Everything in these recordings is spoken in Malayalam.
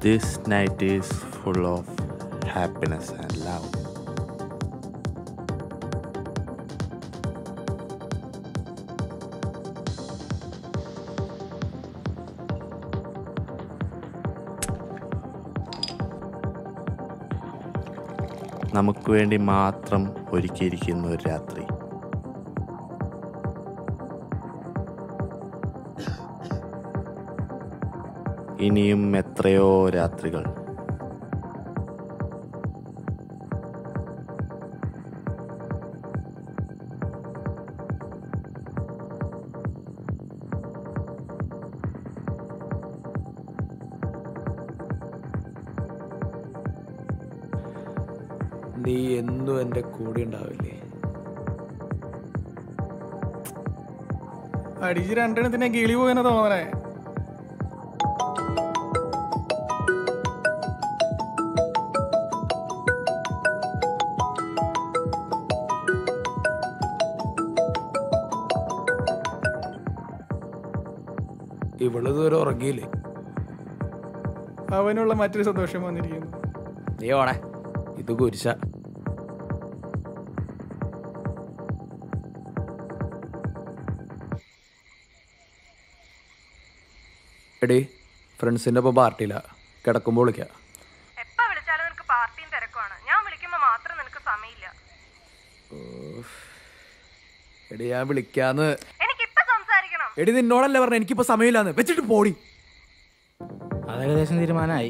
This night is full of happiness and love. നമുക്ക് വേണ്ടി മാത്രം ഒരുക്കിയിരിക്കുന്ന ഒരു രാത്രി ഇനിയും എത്രയോ രാത്രികൾ നീ എന്നും എൻ്റെ കൂടെ ഉണ്ടാവില്ലേ അടിച്ച് രണ്ടെണ്ണത്തിനെ കിളി പോയെന്ന് തോന്നണേ ഇവള് ഇതുവരെ ഉറങ്ങിയില്ലേ അവനുള്ള മറ്റൊരു സന്തോഷം വന്നിരിക്കുന്നു നീ ഓടെ ഇത് കുരിശ എടി ഫ്രണ്ട്സിൻ്റെ ഒപ്പം പാർട്ടിയില്ല കിടക്കുമ്പോൾ വിളിക്കാം എപ്പ വിളിച്ചാലും നിനക്ക് പാർട്ടിയും തിരക്കുമാണ് ഞാൻ വിളിക്കുമ്പോ മാത്രം നിനക്ക് സമയമില്ല എടി ഞാൻ വിളിക്കാന്ന് എനിക്കിപ്പൊ സംസാരിക്കണം എടി നിന്നോടല്ലേ പറഞ്ഞ എനിക്കിപ്പോ സമയമില്ലാന്ന് വെച്ചിട്ട് പോടി അത് ഏകദേശം തീരുമാനമായി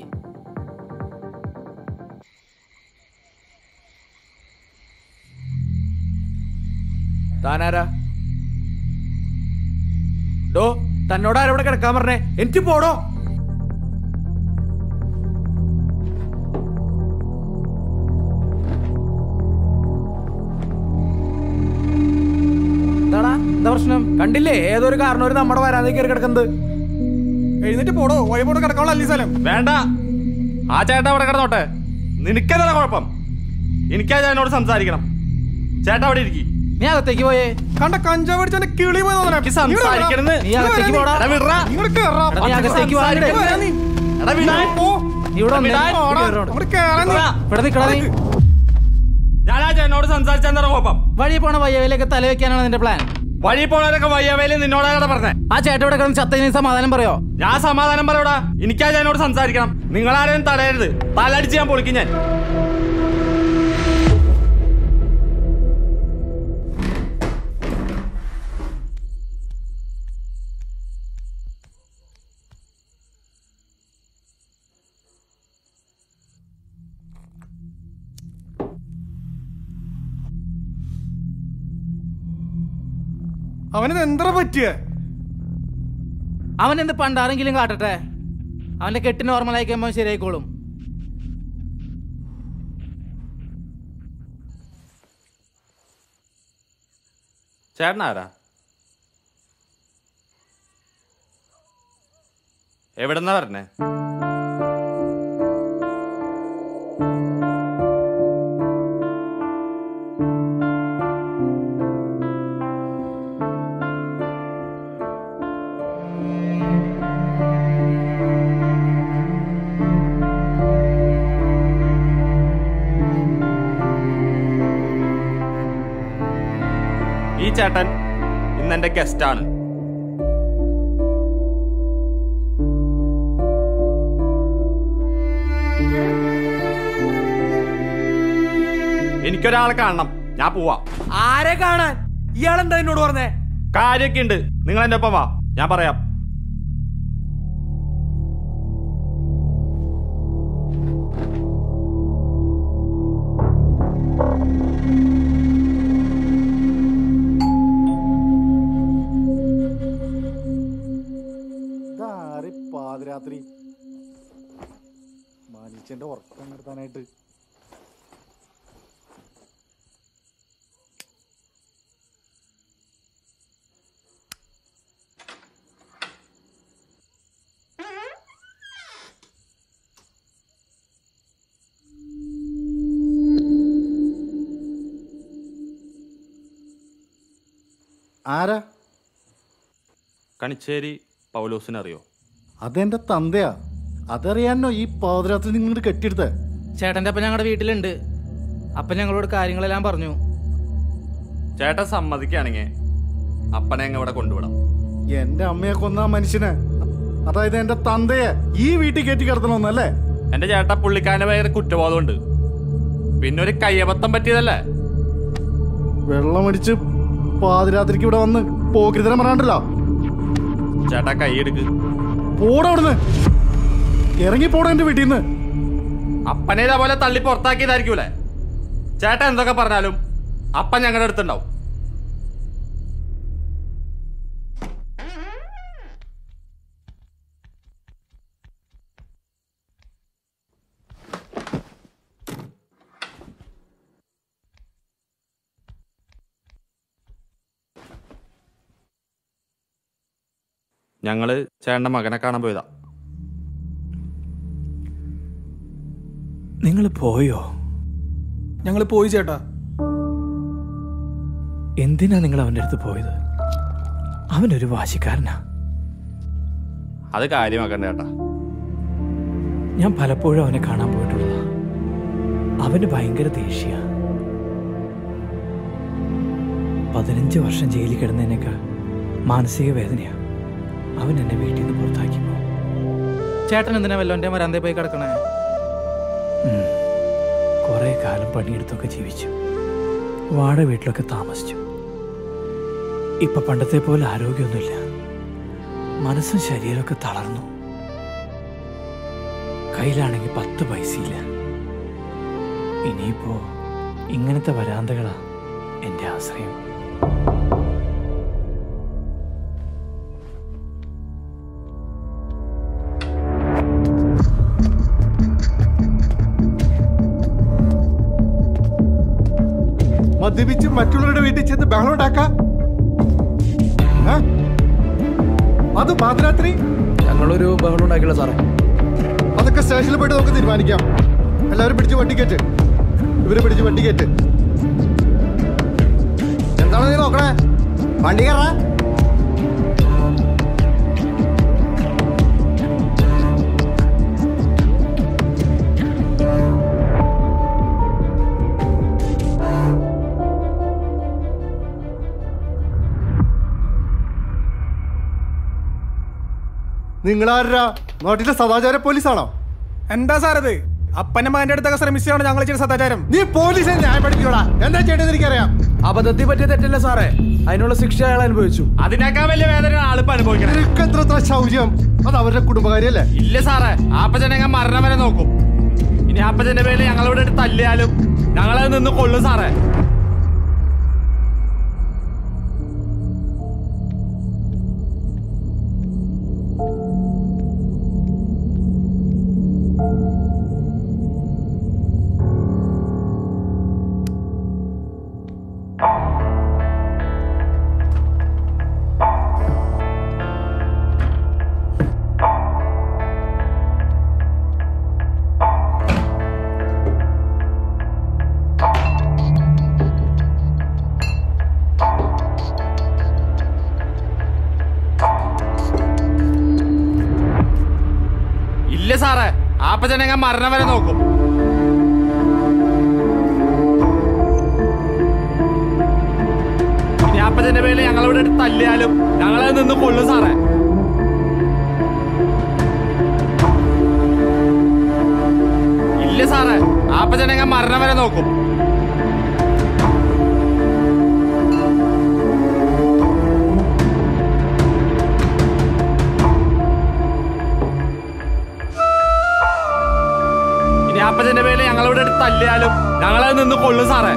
താനാരാ ഡോ തന്നോട് ആരോടെ കിടക്കാൻ പറഞ്ഞേ എനിക്ക് പോടോ എന്താടാ എന്താ പ്രശ്നം കണ്ടില്ലേ ഏതൊരു കാരണവര് നമ്മുടെ വരാതെ കയറി കിടക്കുന്നത് എഴുന്നേറ്റ് പോടോ വൈപോട്ട് കിടക്കാനുള്ള അല്ലി സ്ഥലം വേണ്ട ആ ചേട്ടാ അവിടെ കിടന്നോട്ടെ നിനക്കെന്താ കുഴപ്പം എനിക്കാ ചേട്ടനോട് സംസാരിക്കണം ചേട്ടാ അവിടെ ഇരിക്കും നീ അകത്തേക്ക് പോയേ കണ്ട കഞ്ചാവ് അടിച്ചാൽ കിളി പോയി തോന്നണേ. എനിക്ക് സംസാരിക്കണെന്ന് നീ അകത്തേക്ക് പോടാ എടാ വിട്രാ. ഇങ്ങോട്ട് കേറാ. എടാ, നീ അകത്തേക്ക് വാ, ഇങ്ങോട്ട് ഇവിടെ. വരാ നീ. എടാ വിടാൻ. പോ. നീ ഇവിടെ വന്നേ. വിടാൻ. ഇവിടെ പോടാ. കേറ് അങ്ങോട്ട് കേറാ നീ. വിട്രാ. ഇവിടെ നിക്കടാ നീ ഞാൻ ആ ചേട്ടനോട് സംസാരിച്ചാൽ എന്താ കുഴപ്പം വഴി പോണ വയ്യവിലേക്ക് തല വെക്കാനാണ് നിന്റെ പ്ലാൻ വഴി പോണവരൊക്കെ വയ്യവേലി നിന്നോടാണ് പറഞ്ഞേ ആ ചേട്ടൻ ഇവിടെ കിടന്ന് ചത്തതിന് സമാധാനം പറയോ ഞാൻ സമാധാനം പറയൂടാ എനിക്കാ ചേട്ടനോട് സംസാരിക്കണം നിങ്ങളാരെയും തടയരുത് തലടിച്ച് ഞാൻ പൊളിക്കും ഞാൻ അവനത് എന്താ പറ്റിയ അവൻ എന്ത് പണ്ടാരെങ്കിലും കാട്ടട്ടെ അവന്റെ കെട്ട് നോർമലായി കഴിയുമ്പോൾ ശരിയായിക്കോളും ചേട്ടനാരാ എവിടെന്നാ പറഞ്ഞേ ഈ ചേട്ടൻ ഇന്ന് എന്റെ ഗസ്റ്റ് ആണ് എനിക്കൊരാളെ കാണണം ഞാൻ പോവാ ആരെ കാണാൻ ഇയാളെന്താ എന്നോട് പറഞ്ഞേ കാര്യൊക്കെ ഉണ്ട് നിങ്ങൾ എന്റെ ഒപ്പം വാ ഞാൻ പറയാം ഇതാരെ പാതിരാത്രി മാനിച്ചന്റെ ഉറക്കം നിർത്താനായിട്ട് ആരാ കണിച്ചേരി പൗലോസിനെ അറിയോ അതെന്റെ തന്തയാ അതറിയാനോ ഈ പാതിരാത്രി നിങ്ങൾ കെട്ടിയെടുത്തേ ചേട്ടൻ്റെ അപ്പൻ ഞങ്ങളുടെ വീട്ടിലുണ്ട് അപ്പൻ ഞങ്ങളോട് കാര്യങ്ങളെല്ലാം പറഞ്ഞു ചേട്ടൻ സമ്മതിക്കുകയാണെങ്കിൽ അപ്പനെ അങ്ങ് ഇവിടെ കൊണ്ടുവിടാം എന്റെ അമ്മയെ കൊന്ന ആ മനുഷ്യനെ അതായത് എന്റെ തന്തയെ ഈ വീട്ടിൽ കയറ്റി കിടത്തണമെന്നല്ലേ എന്റെ ചേട്ട പുള്ളിക്കാരന്റെ ഭയങ്കര കുറ്റബോധമുണ്ട് പിന്നെ ഒരു കയ്യബദ്ധം പറ്റിയതല്ലേ വെള്ളമടിച്ച് പാതിരാത്രിക്ക് ഇവിടെ വന്ന് പോക്കിരിതരം പറയാണ്ടല്ലോ ചേട്ടാ കൈയെടുക്ക് പോടാ അവിടുന്ന് ഇറങ്ങി പോടാ എന്റെ വീട്ടിൽ നിന്ന് അപ്പനെ ഇതേപോലെ തള്ളി പുറത്താക്കിയതായിരിക്കൂലേ ചേട്ടൻ എന്തൊക്കെ പറഞ്ഞാലും അപ്പൻ ഞങ്ങളുടെ അടുത്തുണ്ടാവും ഞങ്ങള് ചേട്ടന്റെ മകനെ കാണാൻ പോയതാ നിങ്ങൾ പോയോ ഞങ്ങൾ പോയി ചേട്ടാ എന്തിനാ നിങ്ങൾ അവൻ്റെ അടുത്ത് പോയത് അവനൊരു വാശിക്കാരനാ അത് കാര്യമാക്കണ്ട ചേട്ടാ ഞാൻ പലപ്പോഴും അവനെ കാണാൻ പോയിട്ടുള്ളതാ അവന് ഭയങ്കര ദേഷ്യ പതിനഞ്ച് വർഷം ജയിലിൽ കിടന്നതിനേക്കാൾ മാനസിക വേദനയാ അവൻ എന്നെ വീട്ടിൽ നിന്ന് പുറത്താക്കിപ്പോ ചേട്ടൻ എന്തിനാ വല്ലോൻ്റെ മരാന്തേ പോയി കിടക്കണേ കുറെ കാലം പണിയെടുത്തൊക്കെ ജീവിച്ചു വാട വീട്ടിലൊക്കെ താമസിച്ചു ഇപ്പൊ പണ്ടത്തെ പോലെ ആരോഗ്യമൊന്നുമില്ല മനസ്സും ശരീരമൊക്കെ തളർന്നു കയ്യിലാണെങ്കിൽ പത്ത് പൈസയില്ല ഇനിയിപ്പോ ഇങ്ങനത്തെ വരാന്തകളാ എന്റെ ആശ്രയം മദ്യപിച്ച് മറ്റുള്ളവരുടെ വീട്ടിൽ ചെന്ന് ബഹളം ഉണ്ടാക്കാം ഏ? അത് പാതിരാത്രി ഞങ്ങളൊരു ബഹളം ഉണ്ടാക്കില്ല സാറേ അതൊക്കെ സ്റ്റേഷനിൽ പോയിട്ട് നമുക്ക് തീരുമാനിക്കാം എല്ലാവരും പിടിച്ച് വണ്ടിക്കേറ്റ് ഇവരെ പിടിച്ച് വണ്ടിക്കേറ്റ് എന്താണ് നീ നോക്കണേ വണ്ടി കയറാ നിങ്ങളാരാ നാട്ടിലെ സദാചാര പോലീസാണോ എന്താ സാറത് അപ്പന്റെ മകന്റെ അടുത്തൊക്കെ ശ്രമിച്ചാണ് ഞങ്ങൾ ചെയ്ത സദാചാരം നീ പോലീസിനെ ന്യായം പഠിപ്പിക്കോടാ എന്താ ചെയ്യേണ്ടത് എനിക്കറിയാം അബദ്ധത്തിൽ പറ്റിയ തെറ്റല്ല സാറേ അതിനുള്ള ശിക്ഷ അയാൾ അനുഭവിച്ചു അതിനേക്കാൾ വലിയ വേദന ആളിപ്പോ അനുഭവിക്കണേ നിനക്ക് എത്ര എത്ര ശൗര്യം അത് അവരുടെ കുടുംബകാര്യല്ലേ ഇല്ല സാറേ ആപ്പച്ചനെ ഞാൻ മരണം വരെ നോക്കും ഇനി ആപ്പച്ചന്റെ പേരിൽ ഞങ്ങളിവിടെ ഇട്ട് തല്ലിയാലും ഞങ്ങളത് നിന്ന് കൊള്ളും സാറേ ഇല്ല സാറേ ആപ്പച്ചനെ ഞാൻ മരണം വരെ നോക്കും ഇനി ആപ്പച്ചന്റെ പേരിൽ ഞങ്ങളിവിടെ ഇട്ട് തല്ലിയാലും ഞങ്ങളത് നിന്ന് കൊള്ളും സാറേ ഇല്ല സാറേ ആപ്പച്ചനെ ഞാൻ മരണം വരെ നോക്കും ഇനി ആപ്പച്ചന്റെ പേരിൽ ഞങ്ങളിവിടെ ഇട്ട് തല്ലിയാലും ഞങ്ങളത് നിന്ന് കൊള്ളും സാറേ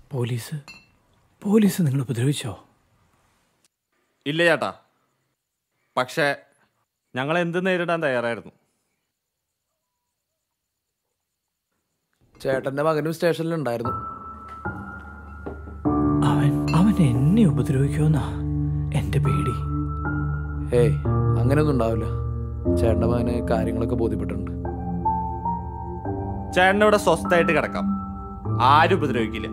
പോലീസ് പോലീസ് നിങ്ങൾ ഉപദ്രവിച്ചോ ഇല്ല ചേട്ടാ പക്ഷേ ഞങ്ങൾ എന്ത് നേരിടാൻ തയ്യാറായിരുന്നു ചേട്ടന്റെ മകനും സ്റ്റേഷനിലുണ്ടായിരുന്നു അവൻ അവൻ എന്നെ ഉപദ്രവിക്കുമെന്നാ എൻ്റെ പേടി ഏയ് അങ്ങനെയൊന്നും ഉണ്ടാവില്ല ചേട്ടന്റെ മകന് കാര്യങ്ങളൊക്കെ ബോധ്യപ്പെട്ടിട്ടുണ്ട് ചേട്ടൻ്റെ ഇവിടെ സ്വസ്ഥമായിട്ട് കിടക്കാം ആരും ഉപദ്രവിക്കില്ല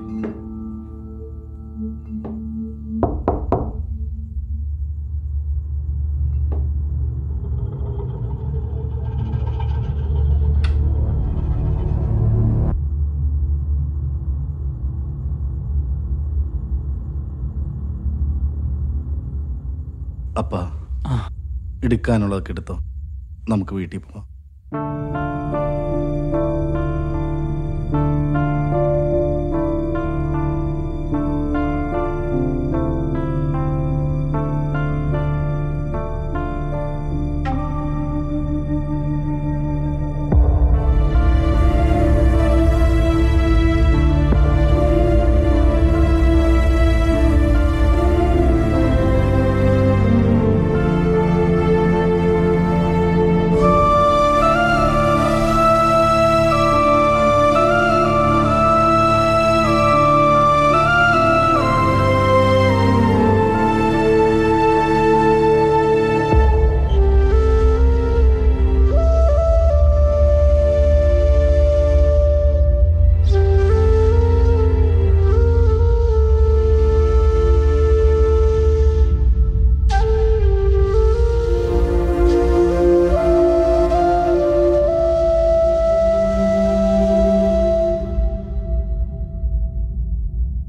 അപ്പ എടുക്കാനുള്ളതൊക്കെ എടുത്തോ നമുക്ക് വീട്ടിൽ പോവാം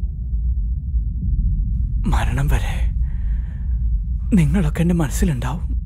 മരണം വരെ നിങ്ങളൊക്കെ എൻ്റെ മനസ്സിലുണ്ടാവും